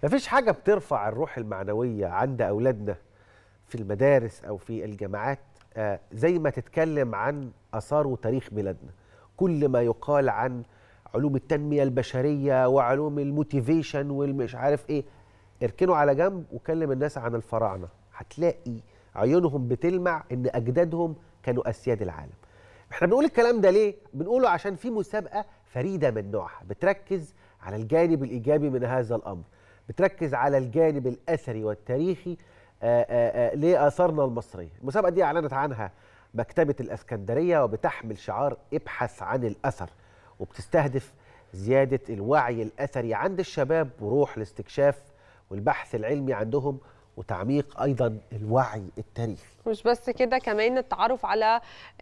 مفيش حاجة بترفع الروح المعنوية عند أولادنا في المدارس أو في الجامعات آه، زي ما تتكلم عن آثار وتاريخ بلادنا كل ما يقال عن علوم التنمية البشرية وعلوم الموتيفيشن والمش عارف ايه اركنوا على جنب وكلم الناس عن الفراعنة هتلاقي عيونهم بتلمع ان اجدادهم كانوا اسياد العالم احنا بنقول الكلام ده ليه بنقوله عشان في مسابقة فريدة من نوعها بتركز على الجانب الايجابي من هذا الامر بتركز على الجانب الاثري والتاريخي آآ آآ لاثارنا المصريه المسابقه دي اعلنت عنها مكتبه الاسكندريه وبتحمل شعار ابحث عن الاثر وبتستهدف زياده الوعي الاثري عند الشباب وروح الاستكشاف والبحث العلمي عندهم وتعميق ايضا الوعي التاريخي مش بس كده كمان التعرف على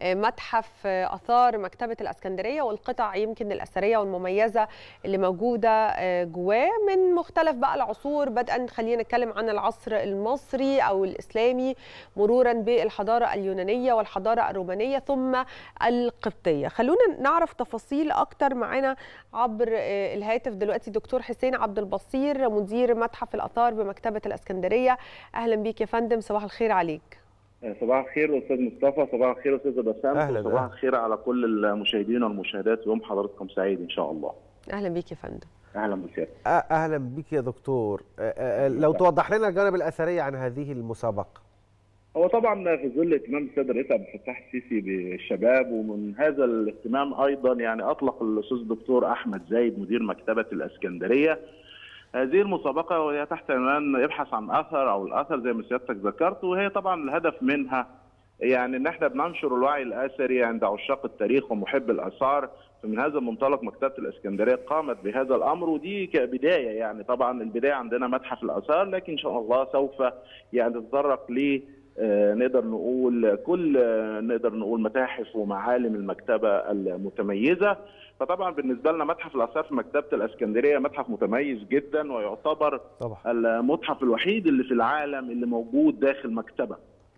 متحف اثار مكتبه الاسكندريه والقطع يمكن الاثريه والمميزه اللي موجوده جواه من مختلف بقى العصور بدءا خلينا نتكلم عن العصر المصري او الاسلامي مرورا بالحضاره اليونانيه والحضاره الرومانيه ثم القبطيه خلونا نعرف تفاصيل اكتر معانا عبر الهاتف دلوقتي دكتور حسين عبد البصير مدير متحف الاثار بمكتبه الاسكندريه اهلا بيك يا فندم صباح الخير عليك صباح الخير استاذ مصطفى صباح الخير استاذ بسام أهلاً، صباح أهلاً. الخير على كل المشاهدين والمشاهدات يوم حضراتكم سعيد ان شاء الله اهلا بيك يا فندم اهلا بسيادتك آه، اهلا بك يا دكتور آه، آه، لو توضح لنا الجانب الاثري عن هذه المسابقه هو طبعا في ظل اهتمام السيد الرئيس عبد الفتاح السيسي بالشباب ومن هذا الاهتمام ايضا يعني اطلق الاستاذ الدكتور احمد زايد مدير مكتبه الاسكندريه هذه المسابقه وهي تحت عنوان ابحث عن اثر او الاثر زي ما سيادتك ذكرت وهي طبعا الهدف منها يعني ان احنا بننشر الوعي الاثري عند عشاق التاريخ ومحب الاثار فمن هذا المنطلق مكتبه الاسكندريه قامت بهذا الامر ودي كبدايه يعني طبعا البدايه عندنا متحف الاثار لكن ان شاء الله سوف يعني تتطرق ل آه، نقدر نقول كل آه، نقدر نقول متاحف ومعالم المكتبه المتميزه فطبعا بالنسبه لنا متحف الاثار في مكتبه الاسكندريه متحف متميز جدا ويعتبر طبعا المتحف الوحيد اللي في العالم اللي موجود داخل مكتبه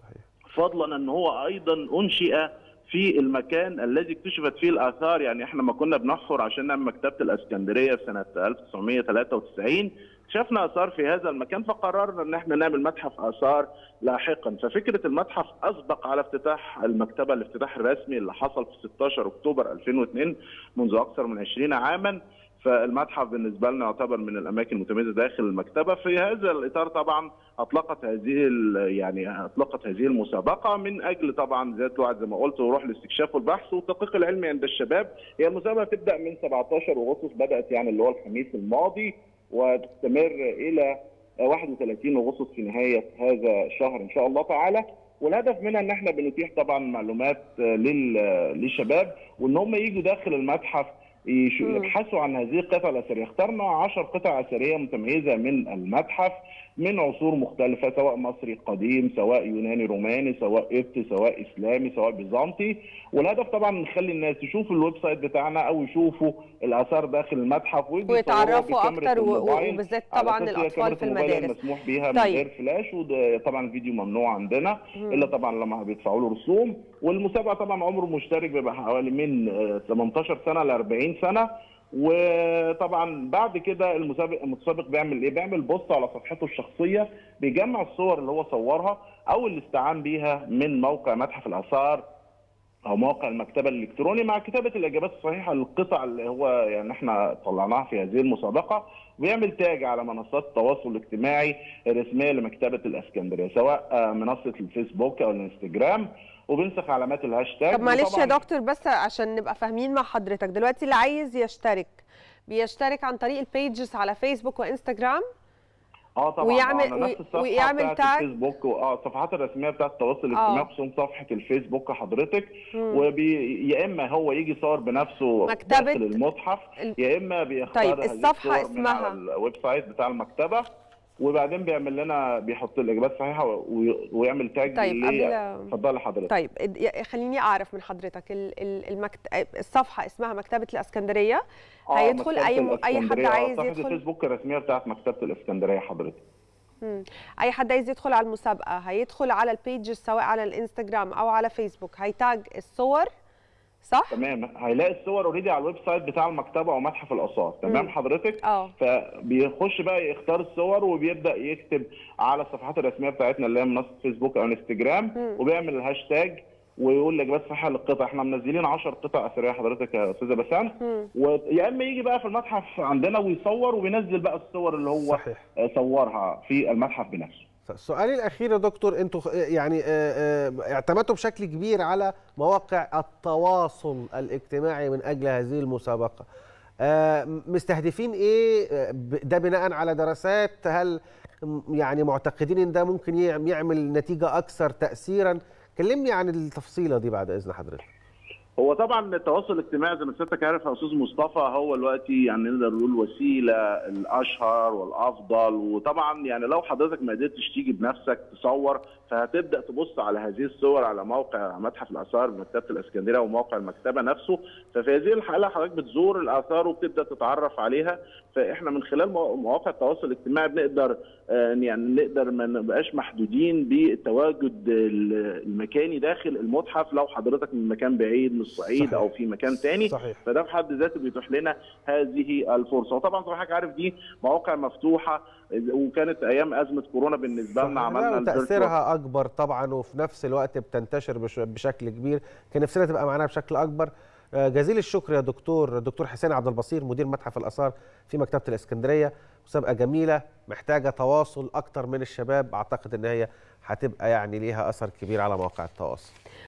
فضلا ان هو ايضا انشئ في المكان الذي اكتشفت فيه الاثار يعني احنا ما كنا بنحفر عشان نعمل مكتبه الاسكندريه في سنه 1993 شفنا اثار في هذا المكان فقررنا ان احنا نعمل متحف اثار لاحقا ففكره المتحف اسبق على افتتاح المكتبه الافتتاح الرسمي اللي حصل في 16 اكتوبر 2002 منذ اكثر من 20 عاما فالمتحف بالنسبه لنا يعتبر من الاماكن المتميزه داخل المكتبه في هذا الاطار طبعا اطلقت هذه ال- يعني اطلقت هذه المسابقه من اجل طبعا زياده الوعي زي ما قلت وروح الاستكشاف والبحث والتدقيق العلمي عند الشباب هي المسابقه تبدا من 17 اغسطس بدات يعني اللي هو الخميس الماضي وتستمر الى 31 اغسطس في نهايه هذا الشهر ان شاء الله تعالى والهدف منها ان احنا بنتيح طبعا معلومات لل- للشباب وان هم يجوا داخل المتحف يش- مم. يبحثوا عن هذه القطع الاثريه، اخترنا 10 قطع اثريه متميزه من المتحف من عصور مختلفه سواء مصري قديم، سواء يوناني روماني، سواء قبطي، سواء اسلامي، سواء بيزنطي، والهدف طبعا نخلي الناس يشوفوا الويب سايت بتاعنا او يشوفوا الاثار داخل المتحف ويجوا يصوروها ويتعرفوا بكاميرا اكتر و- و- الموبايل. وبالذات على طبعا أساس هي الاطفال كاميرا في الموبايل المدارس مسموح بيها من طيب. غير فلاش وده طبعا الفيديو ممنوع عندنا مم. الا طبعا لما بيدفعوا له رسوم والمسابقه طبعا عمر مشترك بيبقى حوالي من آه، 18 سنه ل 40 سنه وطبعا بعد كده المسابق المتسابق بيعمل ايه؟ بيعمل بوست على صفحته الشخصيه بيجمع الصور اللي هو صورها او اللي استعان بيها من موقع متحف الاثار او موقع المكتبه الالكتروني مع كتابه الاجابات الصحيحه للقطع اللي هو يعني احنا طلعناها في هذه المسابقه ويعمل تاج على منصات التواصل الاجتماعي الرسميه لمكتبه الاسكندريه سواء آه، منصه الفيسبوك او الانستجرام وبنسخ علامات الهاشتاج طب معلش يا وطبعاً- دكتور بس عشان نبقى فاهمين مع حضرتك دلوقتي اللي عايز يشترك بيشترك عن طريق البيجز على فيسبوك وانستجرام اه طبعا ويعمل- آه، على نفس الصفحه ويعمل بتاعت تاج؟ الفيسبوك و- اه الصفحات الرسميه بتاعت التواصل الاجتماعي خصوصا صفحه الفيسبوك حضرتك مم. وبي يا اما هو يجي يصور بنفسه مكتبة داخل المتحف ال- يا اما بيختار طيب، هذه الصفحة الصور من اسمها؟ على الويب سايت بتاع المكتبه وبعدين بيعمل لنا بيحط الاجابات الصحيحه وي- ويعمل تاج طيب، ليه- قبل- اتفضلي حضرتك طيب اد- يا- خليني اعرف من حضرتك ال- ال- المكت... الصفحه اسمها مكتبه الاسكندريه آه، هيدخل مكتبة اي م... اي حد الإسكندرية، آه، عايز صفحه يدخل الفيسبوك الرسميه بتاعت مكتبه الاسكندريه حضرتك مم. اي حد عايز يدخل على المسابقه هيدخل على البيج سواء على الانستجرام او على فيسبوك هيتاج الصور صح تمام هيلاقي الصور اوريدي على الويب سايت بتاع المكتبه او متحف الاثار تمام مم. حضرتك اه فبيخش بقى يختار الصور وبيبدا يكتب على الصفحات الرسميه بتاعتنا اللي هي منصه فيسبوك او انستجرام مم. وبيعمل الهاشتاج ويقول لك بس صحيح القطع احنا منزلين 10 قطع اثريه حضرتك يا استاذه بسام مم. ويا اما يجي بقى في المتحف عندنا ويصور وبينزل بقى الصور اللي هو صحيح آه، صورها في المتحف بنفسه سؤالي الاخير يا دكتور انتوا خ- يعني آه، آه، اعتمدتوا بشكل كبير على مواقع التواصل الاجتماعي من اجل هذه المسابقه آه، مستهدفين ايه آه، ب- ده بناء على دراسات هل م- يعني معتقدين ان ده ممكن يعم- يعمل نتيجه اكثر تاثيرا كلمني عن التفصيله دي بعد اذن حضرتك هو طبعا التواصل الاجتماعي زي ما سيادتك عارف يا استاذ مصطفى هو دلوقتي يعني نقدر نقول الوسيله الاشهر والافضل وطبعا يعني لو حضرتك ما قدرتش تيجي بنفسك تصور فهتبدا تبص على هذه الصور على موقع متحف الاثار بمكتبه الاسكندريه وموقع المكتبه نفسه ففي هذه الحاله حضرتك بتزور الاثار وبتبدا تتعرف عليها فاحنا من خلال مو- مواقع التواصل الاجتماعي بنقدر آه، يعني نقدر ما نبقاش محدودين بالتواجد ال- المكاني داخل المتحف لو حضرتك من مكان بعيد من الصعيد صحيح. او في مكان تاني صحيح فده في حد ذاته بيتيح لنا هذه الفرصه وطبعا زي ما حضرتك عارف دي مواقع مفتوحه وكانت ايام ازمه كورونا بالنسبه لنا صحيح. عملنا لا، الفيرتوال وتاثيرها اكبر طبعا وفي نفس الوقت بتنتشر بش- بشكل كبير كان نفسنا تبقى معانا بشكل اكبر آه، جزيل الشكر يا دكتور دكتور حسين عبد البصير مدير متحف الاثار في مكتبه الاسكندريه مسابقه جميله محتاجه تواصل اكتر من الشباب اعتقد ان هي هتبقى يعني ليها اثر كبير على مواقع التواصل